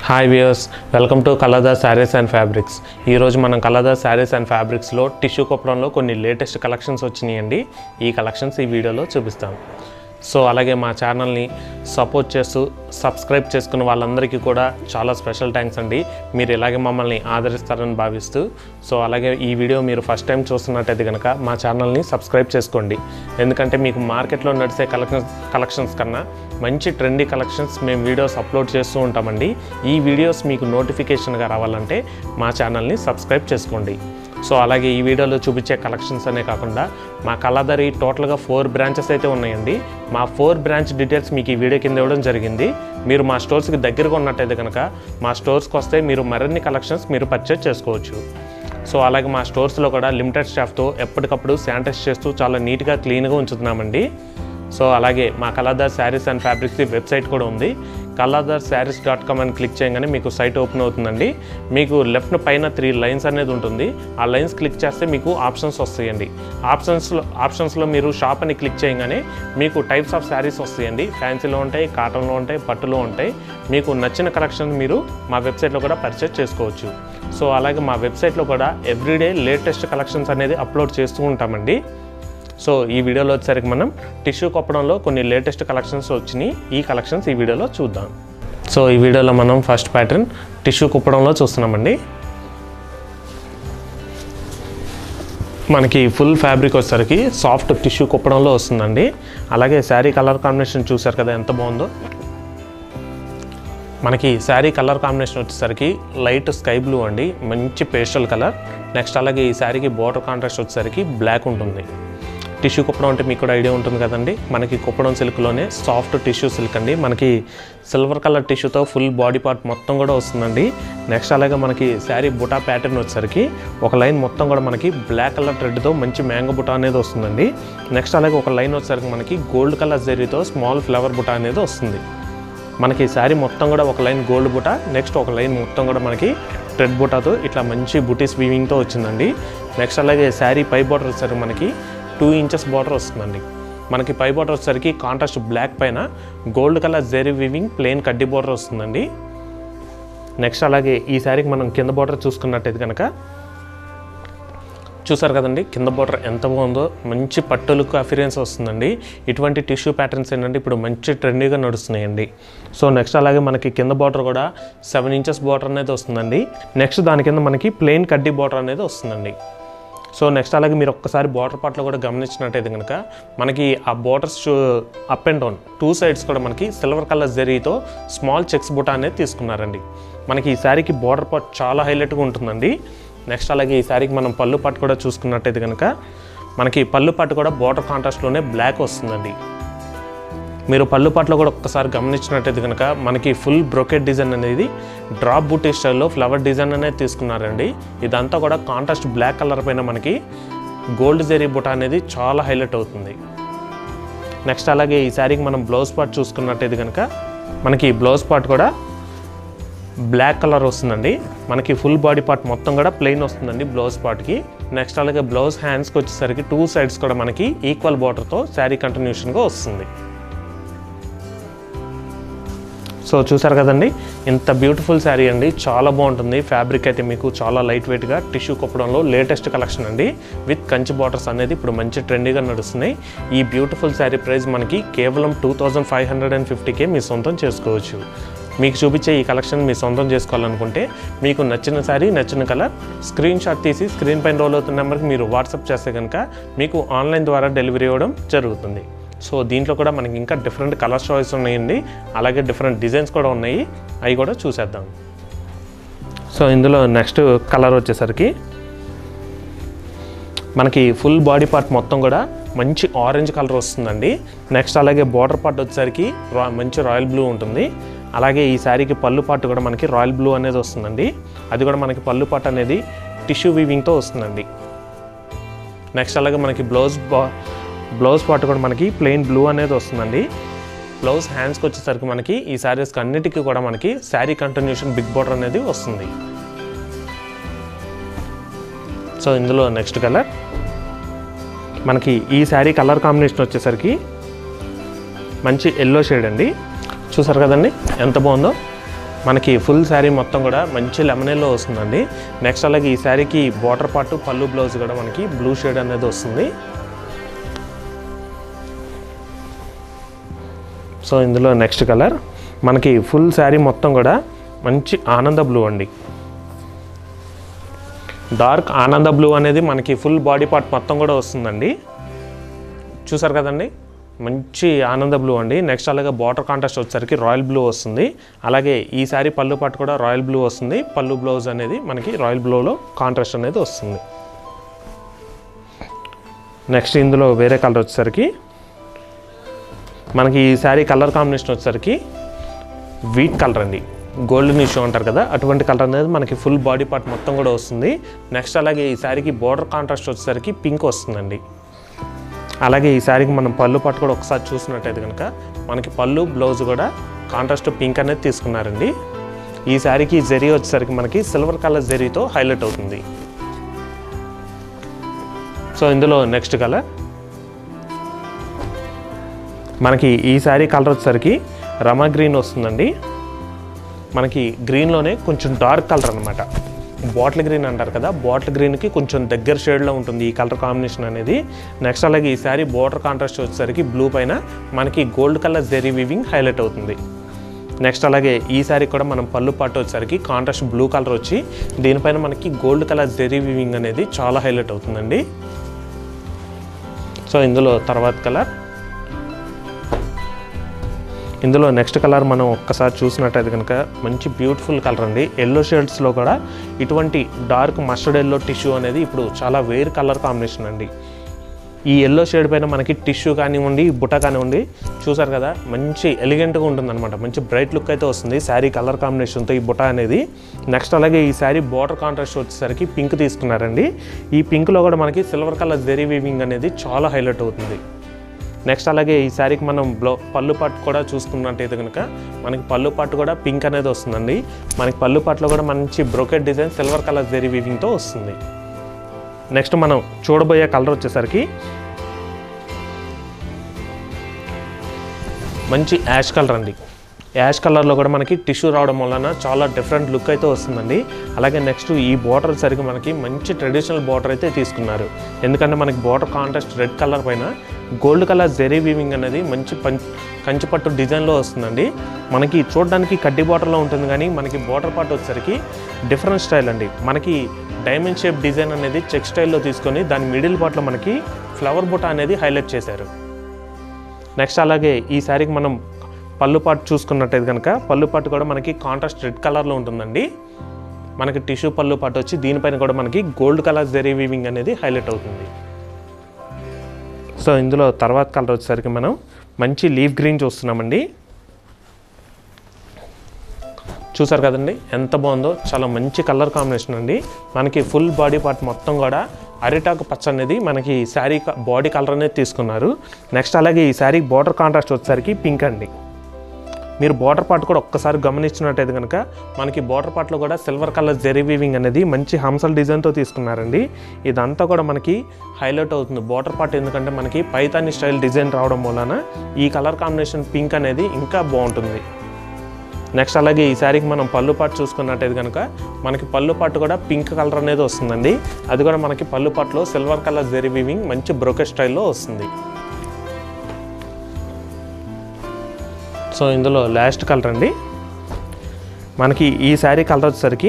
hi viewers welcome to Kaladar saris and fabrics ఈరోజు మనం Kaladar saris and ఫ్యాబ్రిక్స్లో టిష్యూ కుప్పడంలో కొన్ని లేటెస్ట్ కలెక్షన్స్ వచ్చినాయండి ఈ కలెక్షన్స్ ఈ వీడియోలో చూపిస్తాం సో అలాగే మా ఛానల్ని సపోర్ట్ చేస్తూ సబ్స్క్రైబ్ చేసుకున్న వాళ్ళందరికీ కూడా చాలా స్పెషల్ థ్యాంక్స్ అండి మీరు ఇలాగే మమ్మల్ని ఆదరిస్తారని భావిస్తూ సో అలాగే ఈ వీడియో మీరు ఫస్ట్ టైం చూస్తున్నట్టయితే కనుక మా ఛానల్ని సబ్స్క్రైబ్ చేసుకోండి ఎందుకంటే మీకు మార్కెట్లో నడిచే కలెక్షన్స్ కలెక్షన్స్ కన్నా మంచి ట్రెండీ కలెక్షన్స్ మేము వీడియోస్ అప్లోడ్ చేస్తూ ఉంటామండి ఈ వీడియోస్ మీకు నోటిఫికేషన్గా రావాలంటే మా ఛానల్ని సబ్స్క్రైబ్ చేసుకోండి సో అలాగే ఈ వీడియోలో చూపించే కలెక్షన్స్ అనే కాకుండా మా కళాదరి టోటల్గా ఫోర్ బ్రాంచెస్ అయితే ఉన్నాయండి మా ఫోర్ బ్రాంచ్ డీటెయిల్స్ మీకు ఈ వీడియో కింద ఇవ్వడం జరిగింది మీరు మా స్టోర్స్కి దగ్గరగా ఉన్నట్టయితే కనుక మా స్టోర్స్కి వస్తే మీరు మరిన్ని కలెక్షన్స్ మీరు పర్చేస్ చేసుకోవచ్చు సో అలాగే మా స్టోర్స్లో కూడా లిమిటెడ్ స్టాఫ్తో ఎప్పటికప్పుడు శానిటైజ్ చేస్తూ చాలా నీట్గా క్లీన్గా ఉంచుతున్నామండి సో అలాగే మా Kaladar saris and fabrics website కూడా ఉంది కలాదార్ శారీస్ డాట్ కామ్ అని క్లిక్ చేయగానే మీకు సైట్ ఓపెన్ అవుతుందండి మీకు లెఫ్ట్ పైన త్రీ లైన్స్ అనేది ఉంటుంది ఆ లైన్స్ క్లిక్ చేస్తే మీకు ఆప్షన్స్ వస్తాయండి ఆప్షన్స్లో ఆప్షన్స్లో మీరు షాప్ అని క్లిక్ చేయగానే మీకు టైప్స్ ఆఫ్ శారీస్ వస్తాయండి ఫ్యాన్సీలో ఉంటాయి కాటన్లో ఉంటాయి పట్టులో ఉంటాయి మీకు నచ్చిన కలెక్షన్ మీరు మా వెబ్సైట్లో కూడా పర్చేస్ చేసుకోవచ్చు సో అలాగే మా వెబ్సైట్లో కూడా ఎవ్రీడే లేటెస్ట్ కలెక్షన్స్ అనేది అప్లోడ్ చేస్తూ ఉంటామండి సో ఈ వీడియోలో వచ్చేసరికి మనం టిష్యూ కొప్పడంలో కొన్ని లేటెస్ట్ కలెక్షన్స్ వచ్చినాయి ఈ కలెక్షన్స్ ఈ వీడియోలో చూద్దాం సో ఈ వీడియోలో మనం ఫస్ట్ ప్యాటర్న్ టిష్యూ కుప్పడంలో చూస్తున్నామండి మనకి ఫుల్ ఫ్యాబ్రిక్ వచ్చేసరికి సాఫ్ట్ టిష్యూ కుప్పడంలో వస్తుందండి అలాగే శారీ కలర్ కాంబినేషన్ చూసారు కదా ఎంత బాగుందో మనకి శారీ కలర్ కాంబినేషన్ వచ్చేసరికి లైట్ స్కై బ్లూ అండి మంచి పేస్టల్ కలర్ నెక్స్ట్ అలాగే ఈ శారీకి బోర్డర్ కాంట్రాస్ట్ వచ్చేసరికి బ్లాక్ ఉంటుంది టిష్యూ కుప్పడం అంటే మీకు కూడా ఐడియా ఉంటుంది కదండి మనకి కుప్పడం సిల్క్లోనే సాఫ్ట్ టిష్యూ సిల్క్ అండి మనకి సిల్వర్ కలర్ టిష్యూతో ఫుల్ బాడీ పార్ట్ మొత్తం కూడా వస్తుందండి నెక్స్ట్ అలాగే మనకి శారీ బుటా ప్యాటర్న్ వచ్చేసరికి ఒక లైన్ మొత్తం కూడా మనకి బ్లాక్ కలర్ థ్రెడ్తో మంచి మ్యాంగో బుటా అనేది వస్తుందండి నెక్స్ట్ అలాగే ఒక లైన్ వచ్చేసరికి మనకి గోల్డ్ కలర్ జరీతో స్మాల్ ఫ్లవర్ బుటా అనేది వస్తుంది మనకి శారీ మొత్తం కూడా ఒక లైన్ గోల్డ్ బుట్ట నెక్స్ట్ ఒక లైన్ మొత్తం కూడా మనకి రెడ్ బుటాతో ఇట్లా మంచి బుటీస్ వీవింగ్తో వచ్చిందండి నెక్స్ట్ అలాగే శారీ పై బార్డర్ వచ్చేసరికి మనకి టూ ఇంచెస్ బార్డర్ వస్తుందండి మనకి పై బార్డర్ వచ్చేసరికి కాంట్రాస్ట్ బ్లాక్ పైన gold colour zari weaving plain కడ్డీ బార్డర్ వస్తుందండి నెక్స్ట్ అలాగే ఈ శారీకి మనం కింద బార్డర్ చూసుకున్నట్టయితే కనుక చూసారు కదండి కింద బార్డర్ ఎంత బాగుందో మంచి పట్టులకు అఫిరియన్స్ వస్తుందండి ఇటువంటి టిష్యూ ప్యాటర్న్స్ ఏంటంటే ఇప్పుడు మంచి ట్రెండీగా నడుస్తున్నాయండి సో నెక్స్ట్ అలాగే మనకి కింద బార్డర్ కూడా సెవెన్ ఇంచెస్ బార్డర్ అనేది వస్తుందండి నెక్స్ట్ దాని కింద మనకి ప్లెయిన్ కడ్డీ బార్డర్ అనేది వస్తుందండి సో నెక్స్ట్ అలాగే మీరు ఒక్కసారి బార్డర్ పార్ట్లో కూడా గమనించినట్టయితే కనుక మనకి ఆ borders up and down two sides కూడా మనకి సిల్వర్ కలర్ జరీతో స్మాల్ చెక్స్ బుటా అనేది తీసుకున్నారండి మనకి ఈ శారీకి బార్డర్ పార్ట్ చాలా హైలైట్గా ఉంటుందండి నెక్స్ట్ అలాగే ఈ శారీకి మనం పళ్ళు పాటు కూడా చూసుకున్నట్టయితే కనుక మనకి పళ్ళు పాటు కూడా బార్డర్ కాంట్రాస్ట్లోనే బ్లాక్ వస్తుందండి మీరు పళ్ళు పాటలో కూడా ఒక్కసారి గమనించినట్టయితే కనుక మనకి ఫుల్ బ్రోకెట్ డిజైన్ అనేది డ్రాప్ బూటీ స్టైల్లో ఫ్లవర్ డిజైన్ అనేది తీసుకున్నారండి ఇదంతా కూడా కాంట్రాస్ట్ బ్లాక్ కలర్ పైన మనకి గోల్డ్ జెరీ బుట్ట అనేది చాలా హైలైట్ అవుతుంది నెక్స్ట్ అలాగే ఈ శారీకి మనం బ్లౌజ్ పార్ట్ చూసుకున్నట్టయితే కనుక మనకి బ్లౌజ్ పార్ట్ కూడా బ్లాక్ కలర్ వస్తుందండి మనకి ఫుల్ బాడీ పార్ట్ మొత్తం కూడా ప్లెయిన్ వస్తుందండి బ్లౌజ్ పార్ట్కి నెక్స్ట్ అలాగే బ్లౌజ్ హ్యాండ్స్కి వచ్చేసరికి టూ సైడ్స్ కూడా మనకి ఈక్వల్ బార్డర్తో శారీ కంటిన్యూషన్గా వస్తుంది సో చూసారు కదండి ఇంత బ్యూటిఫుల్ శారీ అండి చాలా బాగుంటుంది ఫ్యాబ్రిక్ అయితే మీకు చాలా లైట్ వెయిట్గా టిష్యూ కుప్పడంలో లేటెస్ట్ కలెక్షన్ అండి విత్ కంచి బార్డర్స్ అనేది ఇప్పుడు మంచి ట్రెండీగా నడుస్తున్నాయి ఈ బ్యూటిఫుల్ శారీ ప్రైస్ మనకి కేవలం two thousand five hundred and ఫిఫ్టీకే మీ సొంతం చేసుకోవచ్చు మీకు చూపించే ఈ కలెక్షన్ మీ సొంతం చేసుకోవాలనుకుంటే మీకు నచ్చిన శారీ నచ్చిన కలర్ స్క్రీన్ షాట్ తీసి స్క్రీన్ పైన రోల్ అవుతున్న నెంబర్కి మీరు వాట్సాప్ చేస్తే కనుక మీకు ఆన్లైన్ ద్వారా డెలివరీ ఇవ్వడం జరుగుతుంది సో దీంట్లో కూడా మనకి ఇంకా డిఫరెంట్ కలర్ చాయిస్ ఉన్నాయండి అలాగే డిఫరెంట్ డిజైన్స్ కూడా ఉన్నాయి అవి కూడా చూసేద్దాం సో ఇందులో నెక్స్ట్ కలర్ వచ్చేసరికి మనకి ఫుల్ బాడీ పార్ట్ మొత్తం కూడా మంచి ఆరెంజ్ కలర్ వస్తుందండి నెక్స్ట్ అలాగే బార్డర్ పార్ట్ వచ్చేసరికి రా మంచి రాయల్ బ్లూ ఉంటుంది అలాగే ఈ శారీకి పళ్ళు పార్ట్ కూడా మనకి రాయల్ బ్లూ అనేది వస్తుందండి అది కూడా మనకి పళ్ళు పార్ట్ అనేది టిష్యూ వీవింగ్తో వస్తుందండి నెక్స్ట్ అలాగే మనకి బ్లౌజ్ బా బ్లౌజ్ పార్ట్ కూడా మనకి ప్లెయిన్ బ్లూ అనేది వస్తుందండి బ్లౌజ్ హ్యాండ్స్కి వచ్చేసరికి మనకి ఈ శారీస్కి అన్నిటికీ కూడా మనకి శారీ కంటిన్యూషన్ బిగ్ బార్డర్ అనేది వస్తుంది సో ఇందులో నెక్స్ట్ కలర్ మనకి ఈ శారీ కలర్ కాంబినేషన్ వచ్చేసరికి మంచి ఎల్లో షేడ్ అండి చూసారు కదండి ఎంత బాగుందో మనకి ఫుల్ శారీ మొత్తం కూడా మంచి లెమనేలో వస్తుందండి నెక్స్ట్ అలాగే ఈ శారీకి బార్డర్ పార్ట్ పళ్ళు బ్లౌజ్ కూడా మనకి బ్లూ షేడ్ అనేది వస్తుంది సో ఇందులో నెక్స్ట్ కలర్ మనకి ఫుల్ శారీ మొత్తం కూడా మంచి ఆనంద బ్లూ అండి డార్క్ ఆనంద బ్లూ అనేది మనకి ఫుల్ బాడీ పార్ట్ మొత్తం కూడా వస్తుందండి చూసారు కదండి మంచి ఆనంద బ్లూ అండి నెక్స్ట్ అలాగే బార్డర్ కాంట్రాస్ట్ వచ్చేసరికి రాయల్ బ్లూ వస్తుంది అలాగే ఈ సారీ పళ్ళు పాటు కూడా రాయల్ బ్లూ వస్తుంది పళ్ళు బ్లౌజ్ అనేది మనకి రాయల్ బ్లూలో కాంట్రాస్ట్ అనేది వస్తుంది నెక్స్ట్ ఇందులో వేరే కలర్ వచ్చేసరికి మనకి ఈ శారీ కలర్ కాంబినేషన్ వచ్చేసరికి వీట్ కలర్ అండి గోల్డెన్ ఇష్యూ అంటారు కదా అటువంటి కలర్ అనేది మనకి ఫుల్ బాడీ పార్ట్ మొత్తం కూడా వస్తుంది నెక్స్ట్ అలాగే ఈ శారీకి బార్డర్ కాంట్రాస్ట్ వచ్చేసరికి పింక్ వస్తుందండి అలాగే ఈ శారీకి మనం పళ్ళు పట్టు కూడా ఒకసారి చూసినట్టయితే కనుక మనకి పళ్ళు బ్లౌజ్ కూడా కాంట్రాస్ట్ పింక్ అనేది తీసుకున్నారండి ఈ శారీకి జెరీ వచ్చేసరికి మనకి సిల్వర్ కలర్ జెరీతో హైలైట్ అవుతుంది సో ఇందులో నెక్స్ట్ కలర్ మనకి ఈ శారీ కలర్ వచ్చేసరికి రమా గ్రీన్ వస్తుందండి మనకి గ్రీన్లోనే కొంచెం డార్క్ కలర్ అనమాట బాటిల్ గ్రీన్ అంటారు కదా బాటిల్ గ్రీన్కి కొంచెం దగ్గర షేడ్లో ఉంటుంది ఈ కలర్ కాంబినేషన్ అనేది నెక్స్ట్ అలాగే ఈ శారీ బార్డర్ కాంట్రాస్ట్ వచ్చేసరికి బ్లూ పైన మనకి gold colour zari weaving highlight అవుతుంది నెక్స్ట్ అలాగే ఈ శారీ కూడా మనం పళ్ళు పట్టు వచ్చేసరికి కాంట్రాస్ట్ బ్లూ కలర్ వచ్చి దీనిపైన మనకి గోల్డ్ కలర్ జెరీ వీవింగ్ అనేది చాలా హైలైట్ అవుతుందండి సో ఇందులో తర్వాత కలర్ ఇందులో నెక్స్ట్ కలర్ మనం ఒక్కసారి చూసినట్టయితే కనుక మంచి బ్యూటిఫుల్ కలర్ అండి ఎల్లో షేడ్స్లో కూడా ఇటువంటి డార్క్ మస్టర్డ్ ఎల్లో టిష్యూ అనేది ఇప్పుడు చాలా వేర్ కలర్ కాంబినేషన్ అండి ఈ ఎల్లో షేడ్ పైన మనకి టిష్యూ కానివ్వండి బుట్ట కానివ్వండి చూసారు కదా మంచి ఎలిగెంట్గా ఉంటుందన్నమాట మంచి బ్రైట్ లుక్ అయితే వస్తుంది శారీ కలర్ కాంబినేషన్తో ఈ బుట్ట అనేది నెక్స్ట్ అలాగే ఈ శారీ బార్డర్ కాంట్రాస్ట్ వచ్చేసరికి పింక్ తీసుకున్నారండి ఈ పింక్లో కూడా మనకి సిల్వర్ కలర్ జెరీ వీవింగ్ అనేది చాలా హైలైట్ అవుతుంది నెక్స్ట్ అలాగే ఈ శారీకి మనం బ్లౌ పళ్ళు పట్టు కూడా చూసుకున్నట్టయితే కనుక మనకి పళ్ళు పట్టు కూడా పింక్ అనేది వస్తుందండి మనకి పళ్ళు పట్టులో కూడా మంచి brocade design silver colour zari వీవింగ్తో వస్తుంది నెక్స్ట్ మనం చూడబోయే కలర్ వచ్చేసరికి మంచి యాష్ కలర్ అండి యాష్ కలర్లో కూడా మనకి టిష్యూ రావడం వలన చాలా డిఫరెంట్ లుక్ అయితే వస్తుందండి అలాగే నెక్స్ట్ ఈ బార్డర్ సరికి మనకి మంచి ట్రెడిషనల్ బార్డర్ అయితే తీసుకున్నారు ఎందుకంటే మనకి బార్డర్ కాంట్రాస్ట్ రెడ్ కలర్ పైన గోల్డ్ కలర్ జెరీ వీవింగ్ అనేది మంచి పం కంచిపట్టు డిజైన్లో వస్తుందండి మనకి చూడడానికి కడ్డీ బార్డర్లో ఉంటుంది కానీ మనకి బార్డర్ పార్ట్ వచ్చేసరికి డిఫరెంట్ స్టైల్ అండి మనకి డైమండ్ షేప్ డిజైన్ అనేది చెక్ స్టైల్లో తీసుకొని దాని మిడిల్ పార్ట్లో మనకి ఫ్లవర్ బుట్ట అనేది హైలైట్ చేశారు నెక్స్ట్ అలాగే ఈ శారీకి మనం పళ్ళు పాటు చూసుకున్నట్టయితే కనుక పళ్ళు పాటు కూడా మనకి కాంట్రాస్ట్ రెడ్ కలర్లో ఉంటుందండి మనకి టిష్యూ పళ్ళు పాటు వచ్చి దీనిపైన కూడా మనకి గోల్డ్ కలర్ జెరీ వీవింగ్ అనేది హైలైట్ అవుతుంది సో ఇందులో తర్వాత కలర్ వచ్చేసరికి మనం మంచి లీఫ్ గ్రీన్ చూస్తున్నామండి చూసారు కదండి ఎంత బాగుందో చాలా మంచి కలర్ కాంబినేషన్ అండి మనకి ఫుల్ బాడీ పార్ట్ మొత్తం కూడా అరిటాకు పచ్చ అనేది మనకి శారీ బాడీ కలర్ అనేది తీసుకున్నారు నెక్స్ట్ అలాగే ఈ శారీ బార్డర్ కాంట్రాస్ట్ వచ్చేసరికి పింక్ అండి మీరు బార్డర్ పార్ట్ కూడా ఒక్కసారి గమనించినట్టయితే కనుక మనకి బార్డర్ పార్ట్లో కూడా సిల్వర్ కలర్ జెరీ వీవింగ్ అనేది మంచి హంసల్ డిజైన్తో తీసుకున్నారండి ఇదంతా కూడా మనకి హైలైట్ అవుతుంది బార్డర్ పార్ట్ ఎందుకంటే మనకి పైతాని స్టైల్ డిజైన్ రావడం వలన ఈ కలర్ కాంబినేషన్ పింక్ అనేది ఇంకా బాగుంటుంది నెక్స్ట్ అలాగే ఈ శారీకి మనం పళ్ళు పాటు చూసుకున్నట్టయితే కనుక మనకి పళ్ళు పాటు కూడా పింక్ కలర్ అనేది వస్తుందండి అది కూడా మనకి పళ్ళు పాటులో సిల్వర్ కలర్ జెరీ వీవింగ్ మంచి బ్రోకెట్ స్టైల్లో వస్తుంది సో ఇందులో లాస్ట్ కలర్ అండి మనకి ఈ శారీ కలర్ వచ్చేసరికి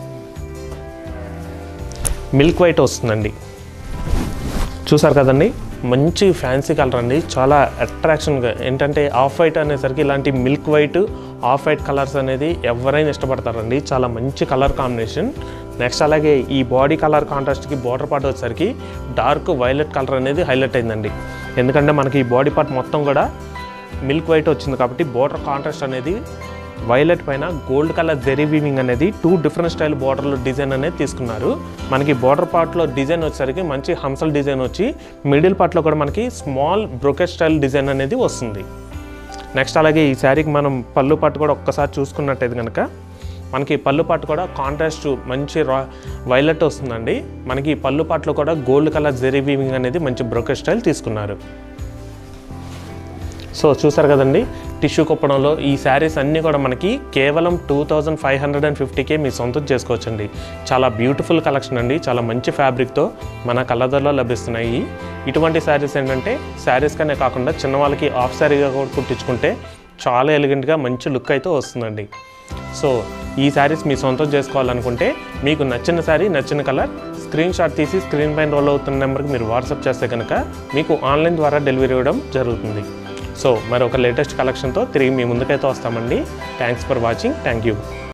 మిల్క్ వైట్ వస్తుందండి చూసారు కదండి మంచి ఫ్యాన్సీ కలర్ అండి చాలా అట్రాక్షన్గా ఏంటంటే ఆఫ్ వైట్ అనేసరికి ఇలాంటి milk white off white colours అనేది ఎవరైనా ఇష్టపడతారండి చాలా మంచి కలర్ కాంబినేషన్ నెక్స్ట్ అలాగే ఈ బాడీ కలర్ కాంట్రాస్ట్కి బార్డర్ పార్ట్ వచ్చేసరికి డార్క్ వైలెట్ కలర్ అనేది హైలైట్ అయిందండి ఎందుకంటే మనకి ఈ బాడీ పార్ట్ మొత్తం కూడా మిల్క్ వైట్ వచ్చింది కాబట్టి బార్డర్ కాంట్రాస్ట్ అనేది వైలెట్ పైన గోల్డ్ కలర్ జెరీ వీవింగ్ అనేది టూ డిఫరెంట్ స్టైల్ బార్డర్లో డిజైన్ అనేది తీసుకున్నారు మనకి బార్డర్ పార్ట్లో డిజైన్ వచ్చేసరికి మంచి హంసల్ డిజైన్ వచ్చి మిడిల్ పార్ట్లో కూడా మనకి స్మాల్ బ్రొకెట్ స్టైల్ డిజైన్ అనేది వస్తుంది నెక్స్ట్ అలాగే ఈ శారీకి మనం పళ్ళు పట్టు కూడా ఒక్కసారి చూసుకున్నట్టయితే కనుక మనకి పళ్ళు పట్టు కూడా కాంట్రాస్ట్ మంచి రా వైలెట్ వస్తుందండి మనకి ఈ పళ్ళు పట్టులో కూడా గోల్డ్ కలర్ జెరీ వీవింగ్ అనేది మంచి బ్రొకెట్ స్టైల్ తీసుకున్నారు సో చూసారు కదండి టిష్యూ కుప్పడంలో ఈ శారీస్ అన్నీ కూడా మనకి కేవలం two thousand five hundred and ఫిఫ్టీకే మీ సొంతం చేసుకోవచ్చండి చాలా బ్యూటిఫుల్ కలెక్షన్ అండి చాలా మంచి ఫ్యాబ్రిక్తో మన కలర్లో లభిస్తున్నాయి ఇటువంటి శారీస్ ఏంటంటే శారీస్ కనే కాకుండా చిన్నవాళ్ళకి ఆఫ్ శారీగా కూడా కుట్టించుకుంటే చాలా ఎలిగెంట్గా మంచి లుక్ అయితే వస్తుందండి సో ఈ శారీస్ మీ సొంతం చేసుకోవాలనుకుంటే మీకు నచ్చిన శారీ నచ్చిన కలర్ స్క్రీన్ షాట్ తీసి స్క్రీన్ పైన రోల్ అవుతున్న నెంబర్కి మీరు వాట్సాప్ చేస్తే కనుక మీకు ఆన్లైన్ ద్వారా డెలివరీ ఇవ్వడం జరుగుతుంది సో మరి ఒక లేటెస్ట్ కలెక్షన్తో తిరిగి మీ ముందుకైతే వస్తామండి thanks for watching thank you